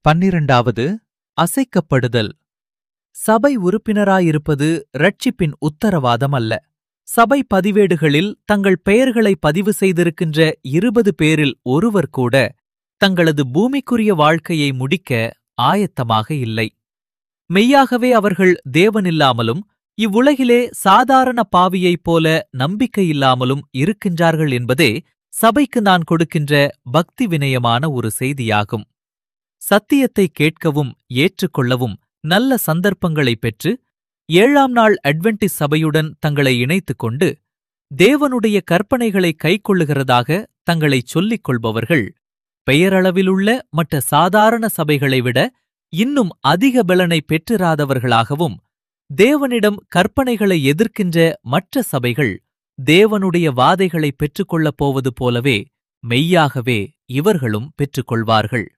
பன்னிரண்டாவது அசைக்கப்படுதல் சபை உறுப்பினராயிருப்பது ரட்சிப்பின் உத்தரவாதம் அல்ல சபை பதிவேடுகளில் தங்கள் பெயர்களை பதிவு செய்திருக்கின்ற இருபது பேரில் ஒருவர் கூட தங்களது பூமிக்குரிய வாழ்க்கையை முடிக்க ஆயத்தமாக இல்லை மெய்யாகவே அவர்கள் தேவனில்லாமலும் இவ்வுலகிலே சாதாரண பாவியைப் போல நம்பிக்கையில்லாமலும் இருக்கின்றார்கள் என்பதே சபைக்கு நான் கொடுக்கின்ற பக்தி வினயமான ஒரு செய்தியாகும் சத்தியத்தை கேட்கவும் ஏற்றுக்கொள்ளவும் நல்ல சந்தர்ப்பங்களைப் பெற்று ஏழாம் நாள் அட்வென்டிஸ் சபையுடன் தங்களை இணைத்துக் கொண்டு தேவனுடைய கற்பனைகளை கைக்கொள்ளுகிறதாக தங்களைச் சொல்லிக் கொள்பவர்கள் பெயரளவிலுள்ள மற்ற சாதாரண சபைகளை விட இன்னும் அதிக பலனை பெற்றிராதவர்களாகவும் தேவனிடம் கற்பனைகளை எதிர்க்கின்ற மற்ற சபைகள் தேவனுடைய வாதைகளை பெற்றுக்கொள்ளப் போவது போலவே மெய்யாகவே இவர்களும் பெற்றுக்கொள்வார்கள்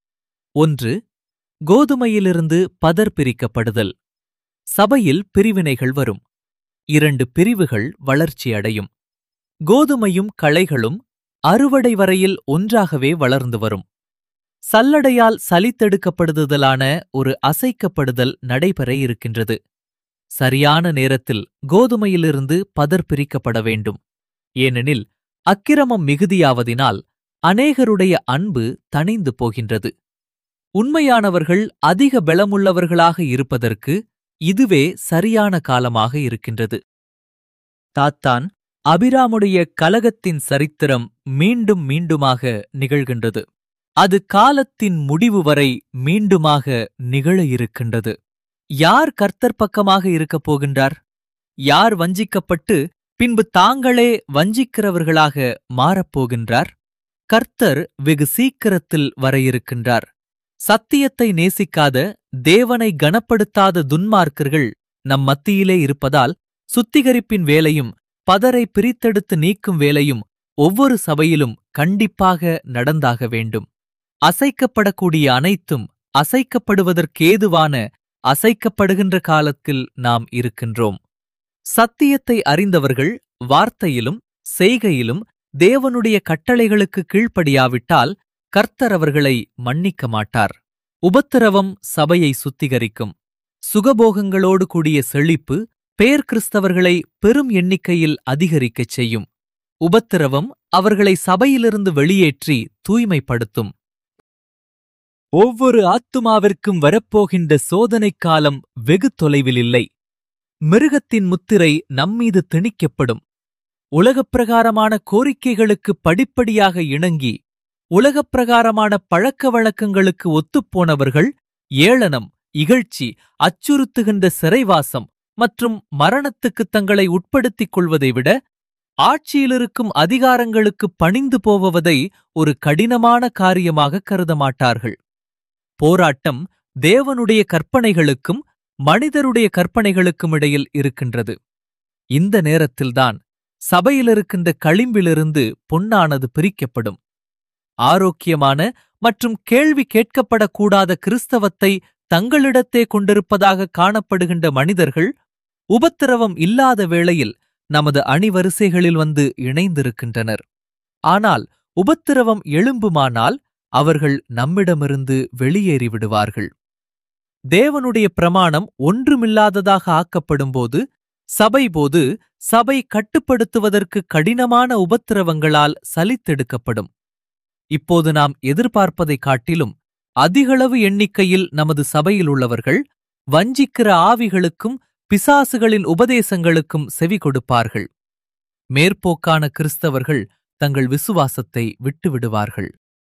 ஒன்று கோதுமையிலிருந்து பதர் பிரிக்கப்படுதல் சபையில் பிரிவினைகள் வரும் இரண்டு பிரிவுகள் வளர்ச்சியடையும் கோதுமையும் களைகளும் அறுவடை வரையில் ஒன்றாகவே வளர்ந்து வரும் சல்லடையால் சலித்தெடுக்கப்படுதலான ஒரு அசைக்கப்படுதல் நடைபெற இருக்கின்றது சரியான நேரத்தில் கோதுமையிலிருந்து பதர் பிரிக்கப்பட வேண்டும் ஏனெனில் அக்கிரமம் மிகுதியாவதினால் அநேகருடைய அன்பு தணிந்து போகின்றது உண்மையானவர்கள் அதிக பலமுள்ளவர்களாக இருப்பதற்கு இதுவே சரியான காலமாக இருக்கின்றது தாத்தான் அபிராமுடைய கலகத்தின் சரித்திரம் மீண்டும் மீண்டுமாக நிகழ்கின்றது அது காலத்தின் முடிவு வரை மீண்டுமாக நிகழ இருக்கின்றது யார் கர்த்தர் பக்கமாக இருக்கப் போகின்றார் யார் வஞ்சிக்கப்பட்டு பின்பு தாங்களே வஞ்சிக்கிறவர்களாக மாறப்போகின்றார் கர்த்தர் வெகு சீக்கிரத்தில் வர இருக்கின்றார் சத்தியத்தை நேசிக்காத தேவனை கனப்படுத்தாத துன்மார்க்கர்கள் நம் மத்தியிலே இருப்பதால் சுத்திகரிப்பின் வேலையும் பதரை பிரித்தெடுத்து நீக்கும் வேலையும் ஒவ்வொரு சபையிலும் கண்டிப்பாக நடந்தாக வேண்டும் அசைக்கப்படக்கூடிய அனைத்தும் அசைக்கப்படுவதற்கேதுவான அசைக்கப்படுகின்ற காலத்தில் நாம் இருக்கின்றோம் சத்தியத்தை அறிந்தவர்கள் வார்த்தையிலும் செய்கையிலும் தேவனுடைய கட்டளைகளுக்கு கீழ்ப்படியாவிட்டால் கர்த்தர் அவர்களை மன்னிக்க மாட்டார் உபத்திரவம் சபையை சுத்திகரிக்கும் சுகபோகங்களோடு கூடிய செழிப்பு பேர் கிறிஸ்தவர்களை பெரும் எண்ணிக்கையில் அதிகரிக்கச் செய்யும் உபத்திரவம் அவர்களை சபையிலிருந்து வெளியேற்றி தூய்மைப்படுத்தும் ஒவ்வொரு ஆத்துமாவிற்கும் வரப்போகின்ற சோதனைக் காலம் வெகு தொலைவில் இல்லை மிருகத்தின் முத்திரை நம்மீது திணிக்கப்படும் உலகப் பிரகாரமான கோரிக்கைகளுக்கு படிப்படியாக இணங்கி உலகப் பிரகாரமான பழக்க வழக்கங்களுக்கு ஒத்துப்போனவர்கள் ஏளனம் இகழ்ச்சி அச்சுறுத்துகின்ற சிறைவாசம் மற்றும் மரணத்துக்கு தங்களை உட்படுத்திக் கொள்வதை விட ஆட்சியிலிருக்கும் அதிகாரங்களுக்கு பணிந்து போவதை ஒரு கடினமான காரியமாக கருத மாட்டார்கள் போராட்டம் தேவனுடைய கற்பனைகளுக்கும் மனிதருடைய கற்பனைகளுக்கும் இடையில் இருக்கின்றது இந்த நேரத்தில்தான் சபையிலிருக்கின்ற களிம்பிலிருந்து பொன்னானது பிரிக்கப்படும் ஆரோக்கியமான மற்றும் கேள்வி கேட்கப்படக்கூடாத கிறிஸ்தவத்தை தங்களிடத்தே கொண்டிருப்பதாக காணப்படுகின்ற மனிதர்கள் உபத்திரவம் இல்லாத வேளையில் நமது அணிவரிசைகளில் வந்து இணைந்திருக்கின்றனர் ஆனால் உபத்திரவம் எழும்புமானால் அவர்கள் நம்மிடமிருந்து வெளியேறி விடுவார்கள் தேவனுடைய பிரமாணம் ஒன்றுமில்லாததாக ஆக்கப்படும்போது சபை போது சபை கட்டுப்படுத்துவதற்கு கடினமான உபத்திரவங்களால் சலித்தெடுக்கப்படும் இப்போது நாம் எதிர்பார்ப்பதைக் காட்டிலும் அதிகளவு எண்ணிக்கையில் நமது சபையில் உள்ளவர்கள் வஞ்சிக்கிற ஆவிகளுக்கும் பிசாசுகளின் உபதேசங்களுக்கும் செவி கொடுப்பார்கள் மேற்போக்கான கிறிஸ்தவர்கள் தங்கள் விசுவாசத்தை விட்டுவிடுவார்கள்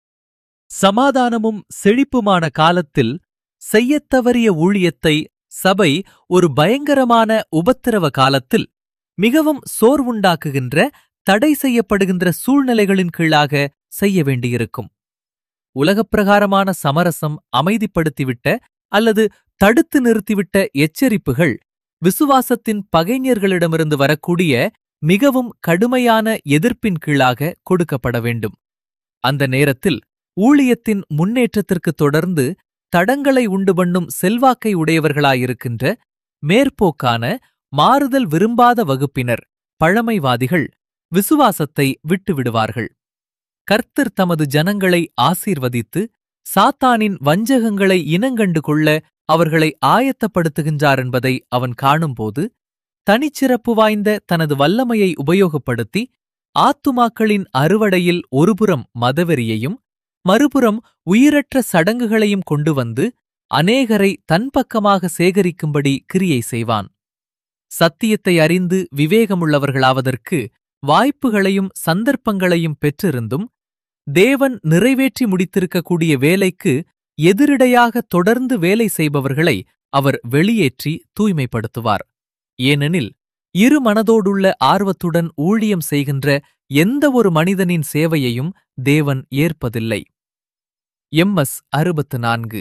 சமாதானமும் செழிப்புமான காலத்தில் செய்யத்தவறிய ஊழியத்தை சபை ஒரு பயங்கரமான உபத்திரவ காலத்தில் மிகவும் சோர்வுண்டாக்குகின்ற தடை செய்யப்படுகின்ற சூழ்நிலைகளின் கீழாக செய்ய வேண்டியிருக்கும் உலகப்பிரகாரமான சமரசம் அமைதிப்படுத்திவிட்ட அல்லது தடுத்து நிறுத்திவிட்ட எச்சரிப்புகள் விசுவாசத்தின் பகைஞர்களிடமிருந்து வரக்கூடிய மிகவும் கடுமையான எதிர்ப்பின் கீழாக கொடுக்கப்பட வேண்டும் அந்த நேரத்தில் ஊழியத்தின் முன்னேற்றத்திற்கு தொடர்ந்து தடங்களை உண்டு பண்ணும் செல்வாக்கை உடையவர்களாயிருக்கின்ற மேற்போக்கான மாறுதல் விரும்பாத வகுப்பினர் பழமைவாதிகள் விசுவாசத்தை விட்டுவிடுவார்கள் கர்த்தர் தமது ஜனங்களை ஆசீர்வதித்து சாத்தானின் வஞ்சகங்களை இனங்கண்டு கொள்ள அவர்களை ஆயத்தப்படுத்துகின்றார் என்பதை அவன் காணும்போது தனிச்சிறப்பு வாய்ந்த தனது வல்லமையை உபயோகப்படுத்தி ஆத்துமாக்களின் அறுவடையில் ஒருபுறம் மதவெறியையும் மறுபுறம் உயிரற்ற சடங்குகளையும் கொண்டு வந்து அநேகரை தன் பக்கமாக சேகரிக்கும்படி கிரியை செய்வான் சத்தியத்தை அறிந்து விவேகமுள்ளவர்களாவதற்கு வாய்ப்புகளையும் சந்தர்ப்பங்களையும் பெற்றிருந்தும் தேவன் நிறைவேற்றி முடித்திருக்கக்கூடிய வேலைக்கு எதிரிடையாக தொடர்ந்து வேலை செய்பவர்களை அவர் வெளியேற்றி தூய்மைப்படுத்துவார் ஏனெனில் இரு மனதோடுள்ள ஆர்வத்துடன் ஊழியம் செய்கின்ற எந்த ஒரு மனிதனின் சேவையையும் தேவன் ஏற்பதில்லை எம் எஸ் அறுபத்து நான்கு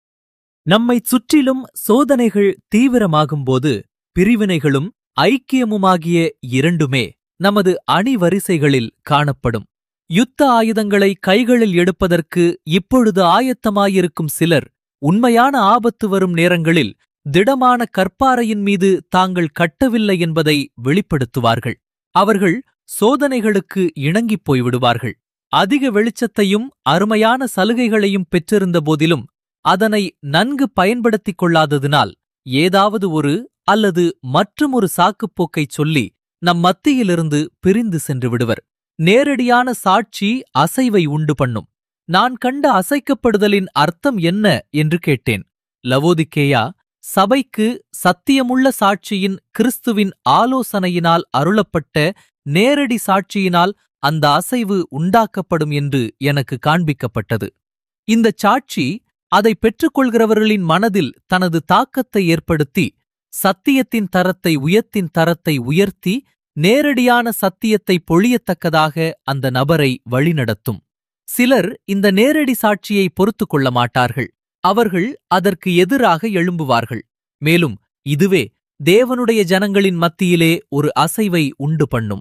நம்மைச் சுற்றிலும் சோதனைகள் தீவிரமாகும்போது பிரிவினைகளும் ஐக்கியமுமாகிய இரண்டுமே நமது அணிவரிசைகளில் காணப்படும் யுத்த ஆயுதங்களை கைகளில் எடுப்பதற்கு இப்பொழுது ஆயத்தமாயிருக்கும் சிலர் உண்மையான ஆபத்து வரும் நேரங்களில் திடமான கற்பாறையின் மீது தாங்கள் கட்டவில்லை என்பதை வெளிப்படுத்துவார்கள் அவர்கள் சோதனைகளுக்கு இணங்கிப் போய்விடுவார்கள் அதிக வெளிச்சத்தையும் அருமையான சலுகைகளையும் பெற்றிருந்த போதிலும் அதனை நன்கு பயன்படுத்திக் கொள்ளாததினால் ஏதாவது ஒரு அல்லது மற்றுமொரு சாக்குப்போக்கைச் சொல்லி நம் மத்தியிலிருந்து பிரிந்து சென்று விடுவர் நேரடியான சாட்சி அசைவை உண்டு பண்ணும் நான் கண்ட அசைக்கப்படுதலின் அர்த்தம் என்ன என்று கேட்டேன் லவோதிக்கேயா சபைக்கு சத்தியமுள்ள சாட்சியின் கிறிஸ்துவின் ஆலோசனையினால் அருளப்பட்ட நேரடி சாட்சியினால் அந்த அசைவு உண்டாக்கப்படும் என்று எனக்கு காண்பிக்கப்பட்டது இந்தச் சாட்சி அதை பெற்றுக்கொள்கிறவர்களின் மனதில் தனது தாக்கத்தை ஏற்படுத்தி சத்தியத்தின் தரத்தை உயர்த்தின் தரத்தை உயர்த்தி நேரடியான சத்தியத்தை பொழியத்தக்கதாக அந்த நபரை வழிநடத்தும் சிலர் இந்த நேரடி சாட்சியை பொறுத்துக் கொள்ள மாட்டார்கள் அவர்கள் அதற்கு எதிராக எழும்புவார்கள் மேலும் இதுவே தேவனுடைய ஜனங்களின் மத்தியிலே ஒரு அசைவை உண்டு பண்ணும்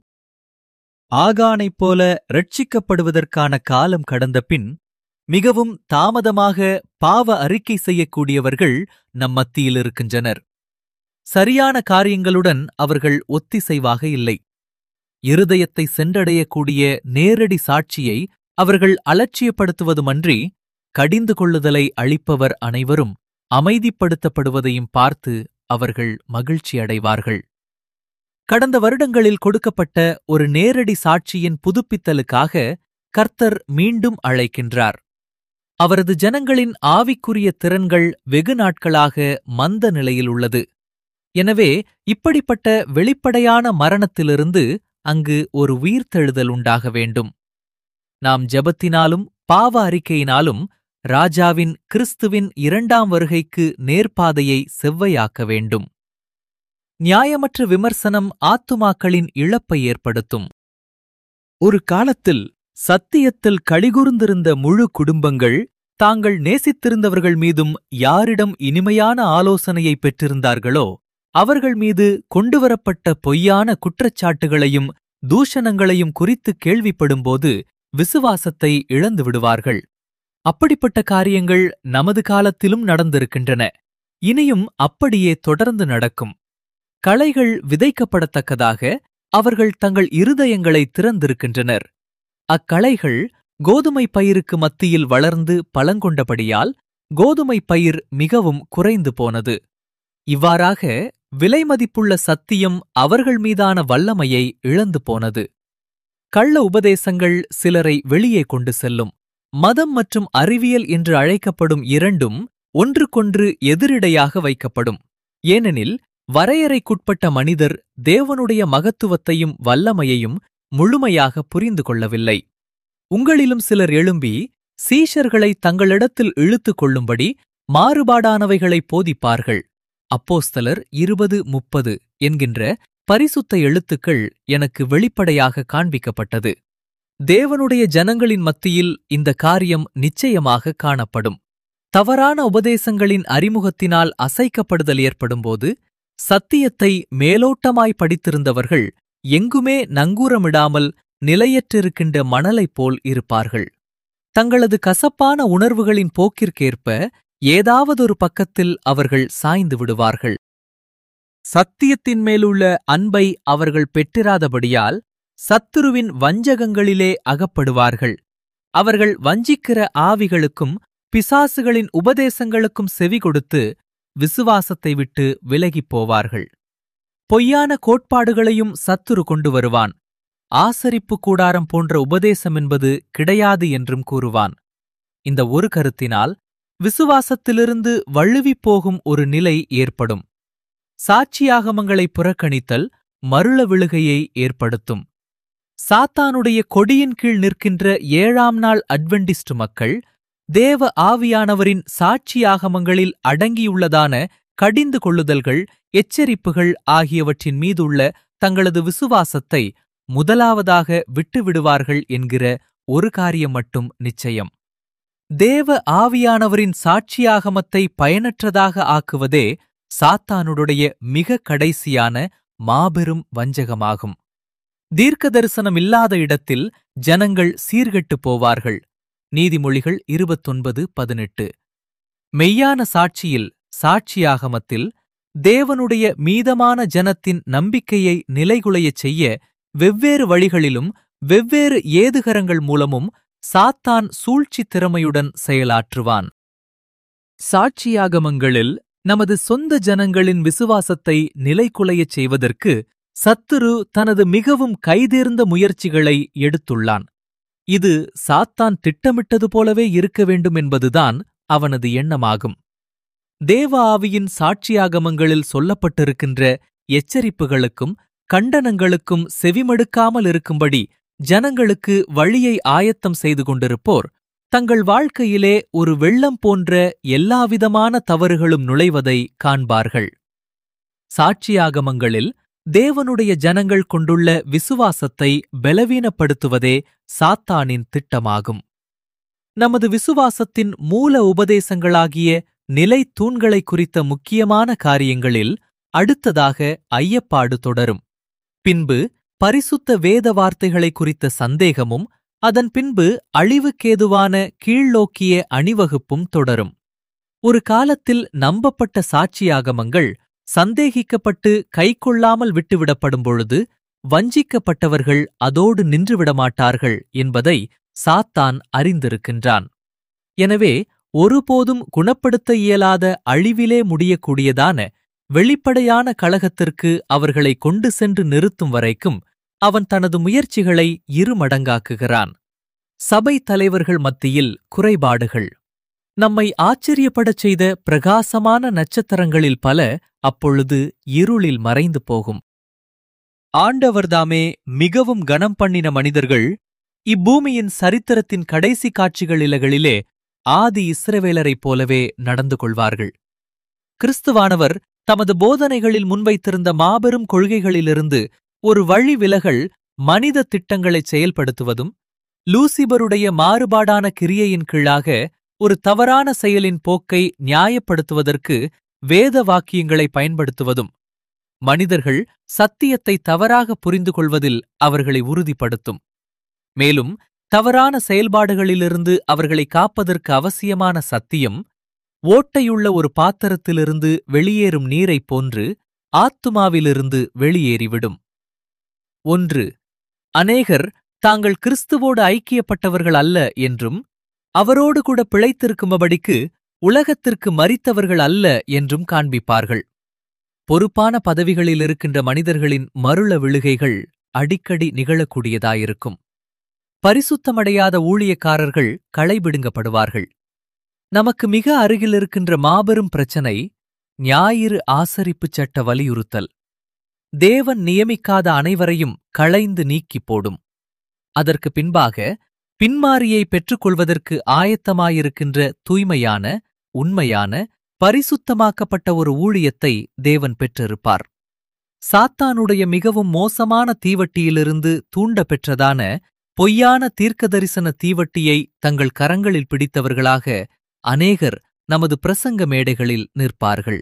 ஆகானைப் போல ரட்சிக்கப்படுவதற்கான காலம் கடந்த பின் மிகவும் தாமதமாக பாவ அறிக்கை செய்யக்கூடியவர்கள் நம் மத்தியில் இருக்கின்றனர் சரியான காரியங்களுடன் அவர்கள் ஒத்திசைவாக இல்லை இருதயத்தை சென்றடையக்கூடிய நேரடி சாட்சியை அவர்கள் அலட்சியப்படுத்துவதுமன்றி கடிந்து கொள்ளுதலை அளிப்பவர் அனைவரும் அமைதிப்படுத்தப்படுவதையும் பார்த்து அவர்கள் மகிழ்ச்சி அடைவார்கள் கடந்த வருடங்களில் கொடுக்கப்பட்ட ஒரு நேரடி சாட்சியின் புதுப்பித்தலுக்காக கர்த்தர் மீண்டும் அழைக்கின்றார் அவரது ஜனங்களின் ஆவிக்குரிய திறன்கள் வெகு நாட்களாக மந்த நிலையில் உள்ளது எனவே இப்படிப்பட்ட வெளிப்படையான மரணத்திலிருந்து அங்கு ஒரு உயிர்த்தெழுதல் உண்டாக வேண்டும் நாம் ஜெபத்தினாலும் பாவ அறிக்கையினாலும் ராஜாவின் கிறிஸ்துவின் இரண்டாம் வருகைக்கு நேர்பாதையை செவ்வையாக்க வேண்டும் நியாயமற்ற விமர்சனம் ஆத்துமாக்களின் இழப்பை ஏற்படுத்தும் ஒரு காலத்தில் சத்தியத்தில் கழிகூர்ந்திருந்த முழு குடும்பங்கள் தாங்கள் நேசித்திருந்தவர்கள் மீதும் யாரிடம் இனிமையான ஆலோசனையை பெற்றிருந்தார்களோ அவர்கள் மீது கொண்டுவரப்பட்ட பொய்யான குற்றச்சாட்டுகளையும் தூஷணங்களையும் குறித்து கேள்விப்படும்போது விசுவாசத்தை இழந்து விடுவார்கள் அப்படிப்பட்ட காரியங்கள் நமது காலத்திலும் நடந்திருக்கின்றன இனியும் அப்படியே தொடர்ந்து நடக்கும் களைகள் விதைக்கப்படத்தக்கதாக அவர்கள் தங்கள் இருதயங்களை திறந்திருக்கின்றனர் அக்களைகள் கோதுமை பயிருக்கு மத்தியில் வளர்ந்து பழங்கொண்டபடியால் கோதுமை பயிர் மிகவும் குறைந்து போனது இவ்வாறாக விலைமதிப்புள்ள சத்தியம் அவர்கள் மீதான வல்லமையை இழந்து போனது கள்ள உபதேசங்கள் சிலரை வெளியே கொண்டு செல்லும் மதம் மற்றும் அறிவியல் என்று அழைக்கப்படும் இரண்டும் ஒன்றுக்கொன்று எதிரிடையாக வைக்கப்படும் ஏனெனில் வரையறைக்குட்பட்ட மனிதர் தேவனுடைய மகத்துவத்தையும் வல்லமையையும் முழுமையாக புரிந்து கொள்ளவில்லை உங்களிலும் சிலர் எழும்பி சீஷர்களை தங்களிடத்தில் இழுத்துக் கொள்ளும்படி மாறுபாடானவைகளை போதிப்பார்கள் அப்போஸ்தலர் இருபது முப்பது என்கின்ற பரிசுத்த எழுத்துக்கள் எனக்கு வெளிப்படையாக காண்பிக்கப்பட்டது தேவனுடைய ஜனங்களின் மத்தியில் இந்த காரியம் நிச்சயமாக காணப்படும் தவறான உபதேசங்களின் அறிமுகத்தினால் அசைக்கப்படுதல் ஏற்படும்போது சத்தியத்தை மேலோட்டமாய் படித்திருந்தவர்கள் எங்குமே நங்கூரமிடாமல் நிலையற்றிருக்கின்ற மணலைப் போல் இருப்பார்கள் தங்களது கசப்பான உணர்வுகளின் போக்கிற்கேற்ப ஏதாவதொரு பக்கத்தில் அவர்கள் சாய்ந்து விடுவார்கள் சத்தியத்தின் மேலுள்ள அன்பை அவர்கள் பெற்றிராதபடியால் சத்துருவின் வஞ்சகங்களிலே அகப்படுவார்கள் அவர்கள் வஞ்சிக்கிற ஆவிகளுக்கும் பிசாசுகளின் உபதேசங்களுக்கும் செவி கொடுத்து விசுவாசத்தை விட்டு விலகிப் போவார்கள் பொய்யான கோட்பாடுகளையும் சத்துரு கொண்டு வருவான் ஆசரிப்பு கூடாரம் போன்ற உபதேசம் என்பது கிடையாது என்றும் கூறுவான் இந்த ஒரு கருத்தினால் விசுவாசத்திலிருந்து வழுவிப் போகும் ஒரு நிலை ஏற்படும் சாட்சியாகமங்களை புறக்கணித்தல் மருள விழுகையை ஏற்படுத்தும் சாத்தானுடைய கொடியின் கீழ் நிற்கின்ற ஏழாம் நாள் அட்வெண்டிஸ்ட் மக்கள் தேவ ஆவியானவரின் சாட்சியாகமங்களில் அடங்கியுள்ளதான கடிந்து கொள்ளுதல்கள் எச்சரிப்புகள் ஆகியவற்றின் மீதுள்ள தங்களது விசுவாசத்தை முதலாவதாக விட்டுவிடுவார்கள் என்கிற ஒரு காரியம் மட்டும் நிச்சயம் தேவ ஆவியானவரின் சாட்சியாகமத்தை பயனற்றதாக ஆக்குவதே சாத்தானுடைய மிக கடைசியான மாபெரும் வஞ்சகமாகும் தீர்க்க தரிசனம் இல்லாத இடத்தில் ஜனங்கள் சீர்கெட்டுப் போவார்கள் நீதிமொழிகள் இருபத்தொன்பது பதினெட்டு மெய்யான சாட்சியில் சாட்சியாகமத்தில் தேவனுடைய மீதமான ஜனத்தின் நம்பிக்கையை நிலைகுலையச் செய்ய வெவ்வேறு வழிகளிலும் வெவ்வேறு ஏதுகரங்கள் மூலமும் சாத்தான் சூழ்ச்சி திறமையுடன் செயலாற்றுவான் சாட்சியாகமங்களில் நமது சொந்த ஜனங்களின் விசுவாசத்தை நிலைகுலையச் செய்வதற்கு சத்துரு தனது மிகவும் கைதேர்ந்த முயற்சிகளை எடுத்துள்ளான் இது சாத்தான் திட்டமிட்டது போலவே இருக்க வேண்டும் என்பதுதான் அவனது எண்ணமாகும் தேவ ஆவியின் சாட்சியாகமங்களில் சொல்லப்பட்டிருக்கின்ற எச்சரிப்புகளுக்கும் கண்டனங்களுக்கும் செவிமடுக்காமல் இருக்கும்படி ஜனங்களுக்கு வழியை ஆயத்தம் செய்து கொண்டிருப்போர் தங்கள் வாழ்க்கையிலே ஒரு வெள்ளம் போன்ற எல்லாவிதமான தவறுகளும் நுழைவதை காண்பார்கள் சாட்சியாகமங்களில் தேவனுடைய ஜனங்கள் கொண்டுள்ள விசுவாசத்தை பலவீனப்படுத்துவதே சாத்தானின் திட்டமாகும் நமது விசுவாசத்தின் மூல உபதேசங்களாகிய நிலை தூண்களை குறித்த முக்கியமான காரியங்களில் அடுத்ததாக ஐயப்பாடு தொடரும் பின்பு பரிசுத்த வேத வார்த்தைகளை குறித்த சந்தேகமும் அதன் பின்பு அழிவுக்கேதுவான கீழ்நோக்கிய அணிவகுப்பும் தொடரும் ஒரு காலத்தில் நம்பப்பட்ட சாட்சியாகமங்கள் சந்தேகிக்கப்பட்டு கைக்கொள்ளாமல் விட்டுவிடப்படும் பொழுது வஞ்சிக்கப்பட்டவர்கள் அதோடு நின்றுவிடமாட்டார்கள் என்பதை சாத்தான் அறிந்திருக்கின்றான் எனவே ஒருபோதும் குணப்படுத்த இயலாத அழிவிலே முடியக்கூடியதான வெளிப்படையான கழகத்திற்கு அவர்களை கொண்டு சென்று நிறுத்தும் வரைக்கும் அவன் தனது முயற்சிகளை இருமடங்காக்குகிறான் சபை தலைவர்கள் மத்தியில் குறைபாடுகள் நம்மை ஆச்சரியப்படச் செய்த பிரகாசமான நட்சத்திரங்களில் பல அப்பொழுது இருளில் மறைந்து போகும் ஆண்டவர்தாமே மிகவும் கனம் பண்ணின மனிதர்கள் இப்பூமியின் சரித்திரத்தின் கடைசி காட்சிகளிலகளிலே ஆதி இஸ்ரவேலரைப் போலவே நடந்து கொள்வார்கள் கிறிஸ்துவானவர் தமது போதனைகளில் முன்வைத்திருந்த மாபெரும் கொள்கைகளிலிருந்து ஒரு வழி விலகல் மனித திட்டங்களைச் செயல்படுத்துவதும் லூசிபருடைய மாறுபாடான கிரியையின் கீழாக ஒரு தவறான செயலின் போக்கை நியாயப்படுத்துவதற்கு வேத வாக்கியங்களை பயன்படுத்துவதும் மனிதர்கள் சத்தியத்தை தவறாக புரிந்து கொள்வதில் அவர்களை உறுதிப்படுத்தும் மேலும் தவறான செயல்பாடுகளிலிருந்து அவர்களை காப்பதற்கு அவசியமான சத்தியம் ஓட்டையுள்ள ஒரு பாத்திரத்திலிருந்து வெளியேறும் நீரைப் போன்று ஆத்துமாவிலிருந்து வெளியேறிவிடும் ஒன்று அநேகர் தாங்கள் கிறிஸ்துவோடு ஐக்கியப்பட்டவர்கள் அல்ல என்றும் அவரோடு கூட பிழைத்திருக்கும்படிக்கு உலகத்திற்கு மறித்தவர்கள் அல்ல என்றும் காண்பிப்பார்கள் பொறுப்பான பதவிகளில் இருக்கின்ற மனிதர்களின் மருள விழுகைகள் அடிக்கடி நிகழக்கூடியதாயிருக்கும் பரிசுத்தமடையாத ஊழியக்காரர்கள் களைபிடுங்கப்படுவார்கள் நமக்கு மிக அருகில் இருக்கின்ற மாபெரும் பிரச்சனை ஞாயிறு ஆசரிப்புச் சட்ட வலியுறுத்தல் தேவன் நியமிக்காத அனைவரையும் களைந்து நீக்கிப் போடும் அதற்கு பின்பாக பின்மாரியை பெற்றுக்கொள்வதற்கு ஆயத்தமாயிருக்கின்ற தூய்மையான உண்மையான பரிசுத்தமாக்கப்பட்ட ஒரு ஊழியத்தை தேவன் பெற்றிருப்பார் சாத்தானுடைய மிகவும் மோசமான தீவட்டியிலிருந்து தூண்ட பெற்றதான பொய்யான தீர்க்கதரிசன தீவட்டியை தங்கள் கரங்களில் பிடித்தவர்களாக அநேகர் நமது பிரசங்க மேடைகளில் நிற்பார்கள்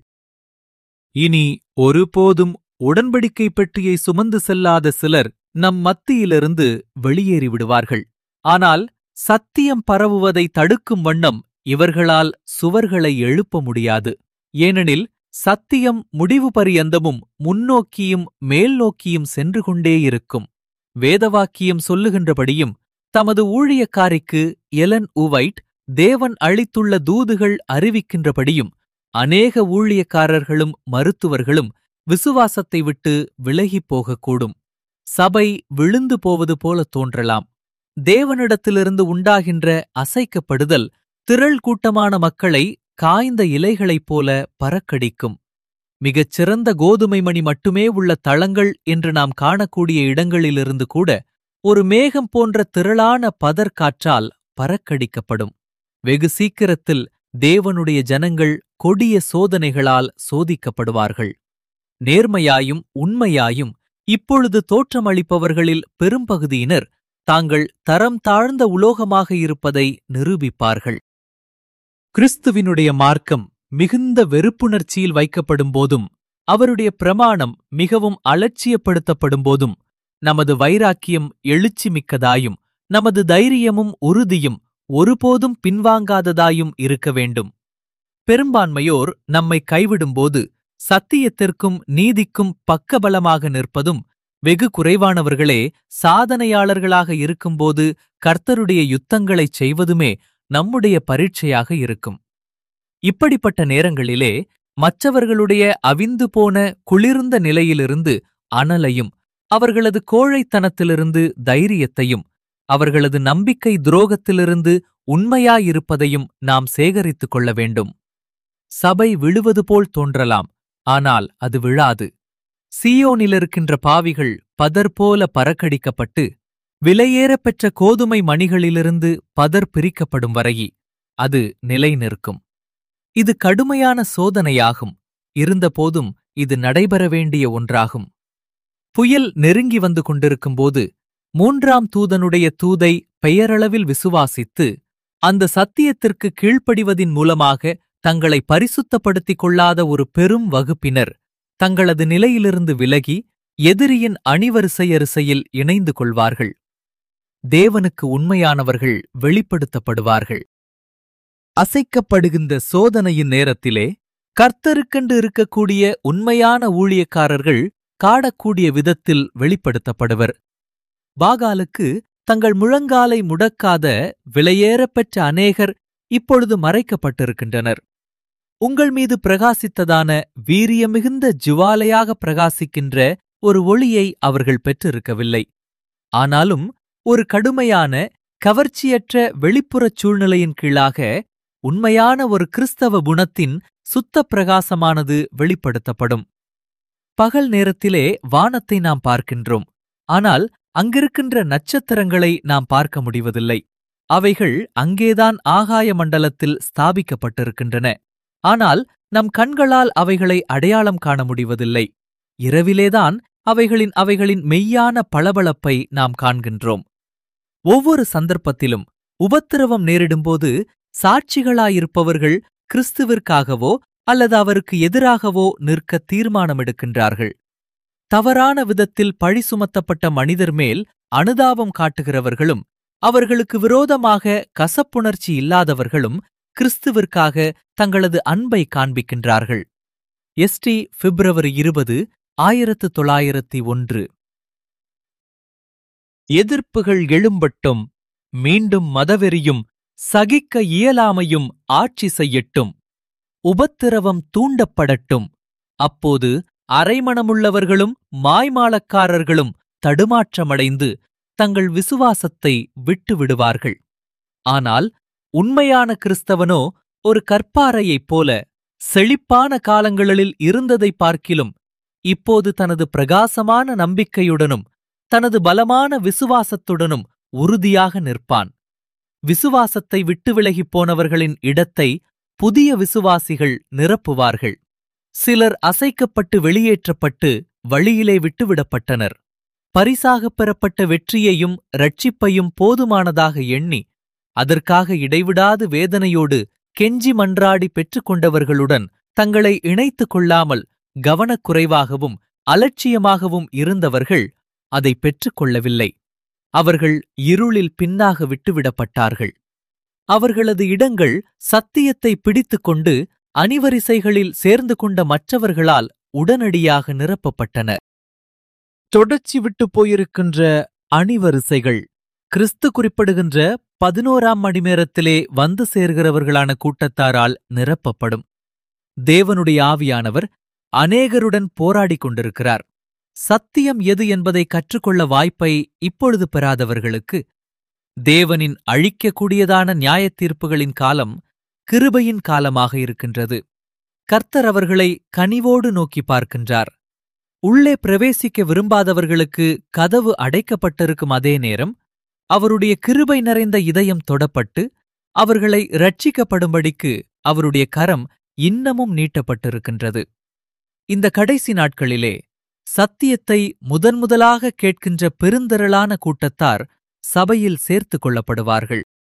இனி ஒருபோதும் உடன்படிக்கை பெட்டியை சுமந்து செல்லாத சிலர் நம் மத்தியிலிருந்து வெளியேறி விடுவார்கள் ஆனால் சத்தியம் பரவுவதை தடுக்கும் வண்ணம் இவர்களால் சுவர்களை எழுப்ப முடியாது ஏனெனில் சத்தியம் முடிவு பரியந்தமும் முன்னோக்கியும் மேல் நோக்கியும் சென்று கொண்டே இருக்கும் வேதவாக்கியம் சொல்லுகின்றபடியும் தமது ஊழியக்காரிக்கு எலன் உவைட் தேவன் அளித்துள்ள தூதுகள் அறிவிக்கின்றபடியும் அநேக ஊழியக்காரர்களும் மருத்துவர்களும் விசுவாசத்தை விட்டு விலகிப் போகக்கூடும் சபை விழுந்து போவது போல தோன்றலாம் தேவனிடத்திலிருந்து உண்டாகின்ற அசைக்கப்படுதல் திரள் கூட்டமான மக்களை காய்ந்த இலைகளைப் போல பறக்கடிக்கும் மிகச் சிறந்த கோதுமை மணி மட்டுமே உள்ள தளங்கள் என்று நாம் காணக்கூடிய இடங்களிலிருந்து கூட ஒரு மேகம் போன்ற திரளான பதற்காற்றால் பறக்கடிக்கப்படும் வெகு சீக்கிரத்தில் தேவனுடைய ஜனங்கள் கொடிய சோதனைகளால் சோதிக்கப்படுவார்கள் நேர்மையாயும் உண்மையாயும் இப்பொழுது தோற்றமளிப்பவர்களில் பெரும்பகுதியினர் தாங்கள் தரம் தாழ்ந்த உலோகமாக இருப்பதை நிரூபிப்பார்கள் கிறிஸ்துவினுடைய மார்க்கம் மிகுந்த வெறுப்புணர்ச்சியில் வைக்கப்படும் போதும் அவருடைய பிரமாணம் மிகவும் அலட்சியப்படுத்தப்படும் போதும் நமது வைராக்கியம் எழுச்சி மிக்கதாயும் நமது தைரியமும் உறுதியும் ஒருபோதும் பின்வாங்காததாயும் இருக்க வேண்டும் பெரும்பான்மையோர் நம்மை கைவிடும்போது சத்தியத்திற்கும் நீதிக்கும் பக்கபலமாக நிற்பதும் வெகு குறைவானவர்களே சாதனையாளர்களாக இருக்கும்போது கர்த்தருடைய யுத்தங்களைச் செய்வதுமே நம்முடைய பரீட்சையாக இருக்கும் இப்படிப்பட்ட நேரங்களிலே மற்றவர்களுடைய அவிந்து போன குளிர்ந்த நிலையிலிருந்து அனலையும் அவர்களது கோழைத்தனத்திலிருந்து தைரியத்தையும் அவர்களது நம்பிக்கை துரோகத்திலிருந்து உண்மையாயிருப்பதையும் நாம் சேகரித்துக் கொள்ள வேண்டும் சபை விழுவது போல் தோன்றலாம் ஆனால் அது விழாது சீயோனிலிருக்கின்ற பாவிகள் பதர் போல பறக்கடிக்கப்பட்டு விலையேறப் பெற்ற கோதுமை மணிகளிலிருந்து பதர் பிரிக்கப்படும் வரையே அது நிலை நிற்கும் இது கடுமையான சோதனையாகும் இருந்தபோதும் இது நடைபெற வேண்டிய ஒன்றாகும் புயல் நெருங்கி வந்து கொண்டிருக்கும்போது மூன்றாம் தூதனுடைய தூதை பெயரளவில் விசுவாசித்து அந்த சத்தியத்திற்கு கீழ்ப்படிவதின் மூலமாக தங்களை பரிசுத்தப்படுத்திக் கொள்ளாத ஒரு பெரும் வகுப்பினர் தங்களது நிலையிலிருந்து விலகி எதிரியின் அணிவரிசையரிசையில் இணைந்து கொள்வார்கள் தேவனுக்கு உண்மையானவர்கள் வெளிப்படுத்தப்படுவார்கள் அசைக்கப்படுகின்ற சோதனையின் நேரத்திலே கர்த்தருக்கென்று இருக்கக்கூடிய உண்மையான ஊழியக்காரர்கள் காடக்கூடிய விதத்தில் வெளிப்படுத்தப்படுவர் பாகாலுக்கு தங்கள் முழங்காலை முடக்காத விலையேறப் பெற்ற அநேகர் இப்பொழுது மறைக்கப்பட்டிருக்கின்றனர் உங்கள் மீது பிரகாசித்ததான வீரியமிகுந்த ஜுவாலையாக பிரகாசிக்கின்ற ஒரு ஒளியை அவர்கள் பெற்றிருக்கவில்லை ஆனாலும் ஒரு கடுமையான கவர்ச்சியற்ற வெளிப்புறச் சூழ்நிலையின் கீழாக உண்மையான ஒரு கிறிஸ்தவ குணத்தின் சுத்த பிரகாசமானது வெளிப்படுத்தப்படும் பகல் நேரத்திலே வானத்தை நாம் பார்க்கின்றோம் ஆனால் அங்கிருக்கின்ற நட்சத்திரங்களை நாம் பார்க்க முடிவதில்லை அவைகள் அங்கேதான் ஆகாய மண்டலத்தில் ஸ்தாபிக்கப்பட்டிருக்கின்றன ஆனால் நம் கண்களால் அவைகளை அடையாளம் காண முடிவதில்லை இரவிலேதான் அவைகளின் அவைகளின் மெய்யான பளபளப்பை நாம் காண்கின்றோம் ஒவ்வொரு சந்தர்ப்பத்திலும் உபத்திரவம் நேரிடும்போது சாட்சிகளாயிருப்பவர்கள் கிறிஸ்துவிற்காகவோ அல்லது அவருக்கு எதிராகவோ நிற்க தீர்மானமெடுக்கின்றார்கள் தவறான விதத்தில் பழி சுமத்தப்பட்ட மனிதர் மேல் அனுதாபம் காட்டுகிறவர்களும் அவர்களுக்கு விரோதமாக கசப்புணர்ச்சி இல்லாதவர்களும் கிறிஸ்துவிற்காக தங்களது அன்பை காண்பிக்கின்றார்கள் எஸ்டி பிப்ரவரி இருபது ஆயிரத்து தொள்ளாயிரத்தி ஒன்று எதிர்ப்புகள் எழும்பட்டும் மீண்டும் மதவெறியும் சகிக்க இயலாமையும் ஆட்சி செய்யட்டும் உபத்திரவம் தூண்டப்படட்டும் அப்போது அரைமணமுள்ளவர்களும் மாய்மாலக்காரர்களும் தடுமாற்றமடைந்து தங்கள் விசுவாசத்தை விட்டு விடுவார்கள் ஆனால் உண்மையான கிறிஸ்தவனோ ஒரு கற்பாறையைப் போல செழிப்பான காலங்களில் இருந்ததை பார்க்கிலும் இப்போது தனது பிரகாசமான நம்பிக்கையுடனும் தனது பலமான விசுவாசத்துடனும் உறுதியாக நிற்பான் விசுவாசத்தை விட்டு விலகிப் போனவர்களின் இடத்தை புதிய விசுவாசிகள் நிரப்புவார்கள் சிலர் அசைக்கப்பட்டு வெளியேற்றப்பட்டு வழியிலே விட்டுவிடப்பட்டனர் பரிசாகப் பெறப்பட்ட வெற்றியையும் ரட்சிப்பையும் போதுமானதாக எண்ணி அதற்காக இடைவிடாது வேதனையோடு கெஞ்சி மன்றாடி பெற்றுக்கொண்டவர்களுடன் தங்களை இணைத்துக் கொள்ளாமல் கவனக்குறைவாகவும் அலட்சியமாகவும் இருந்தவர்கள் அதை பெற்றுக்கொள்ளவில்லை அவர்கள் இருளில் பின்னாக விட்டுவிடப்பட்டார்கள் அவர்களது இடங்கள் சத்தியத்தை பிடித்துக்கொண்டு அணிவரிசைகளில் சேர்ந்து கொண்ட மற்றவர்களால் உடனடியாக நிரப்பப்பட்டன தொடர்ச்சி விட்டு போயிருக்கின்ற அணிவரிசைகள் கிறிஸ்து குறிப்பிடுகின்ற பதினோராம் மணி நேரத்திலே வந்து சேர்கிறவர்களான கூட்டத்தாரால் நிரப்பப்படும் தேவனுடைய ஆவியானவர் அநேகருடன் போராடிக் கொண்டிருக்கிறார் சத்தியம் எது என்பதை கற்றுக்கொள்ள வாய்ப்பை இப்பொழுது பெறாதவர்களுக்கு தேவனின் அழிக்கக்கூடியதான நியாயத்தீர்ப்புகளின் காலம் கிருபையின் காலமாக இருக்கின்றது கர்த்தர் அவர்களை கனிவோடு நோக்கி பார்க்கின்றார் உள்ளே பிரவேசிக்க விரும்பாதவர்களுக்கு கதவு அடைக்கப்பட்டிருக்கும் அதே நேரம் அவருடைய கிருபை நிறைந்த இதயம் தொடப்பட்டு அவர்களை ரட்சிக்கப்படும்படிக்கு அவருடைய கரம் இன்னமும் நீட்டப்பட்டிருக்கின்றது இந்த கடைசி நாட்களிலே சத்தியத்தை முதன்முதலாக கேட்கின்ற பெருந்திரளான கூட்டத்தார் சபையில் சேர்த்துக் கொள்ளப்படுவார்கள்